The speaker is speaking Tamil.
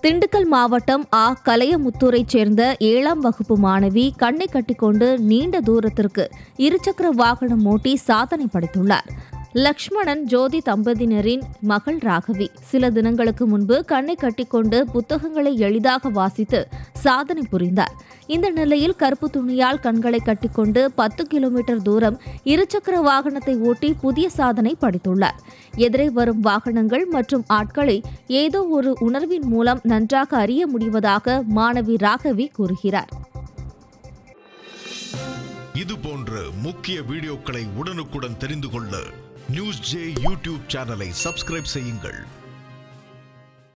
திண்டுக்கல் மாவட்டம் ஆ கலையமுத்தூரைச் சேர்ந்த ஏழாம் வகுப்பு மாணவி கண்ணை கட்டிக்கொண்டு நீண்ட தூரத்திற்கு இருசக்கர வாகனம் ஓட்டி சாதனை படைத்துள்ளார் லக்ஷ்மணன் ஜோதி தம்பதியினரின் மகள் ராகவி சில தினங்களுக்கு முன்பு கண்ணை கட்டிக்கொண்டு புத்தகங்களை எளிதாக வாசித்து சாதனை புரிந்தார் இந்த நிலையில் கருப்பு துணியால் கண்களை கட்டிக்கொண்டு பத்து கிலோமீட்டர் தூரம் இருசக்கர வாகனத்தை ஓட்டி புதிய சாதனை படைத்துள்ளார் எதிரே வரும் வாகனங்கள் மற்றும் ஆட்களை ஏதோ ஒரு உணர்வின் மூலம் நன்றாக அறிய முடிவதாக மாணவி ராகவி கூறுகிறார் இது போன்ற முக்கிய வீடியோக்களை உடனுக்குடன் தெரிந்து கொள்ள நியூஸ் ஜே யூடியூப் சேனலை சப்ஸ்கிரைப் செய்யுங்கள்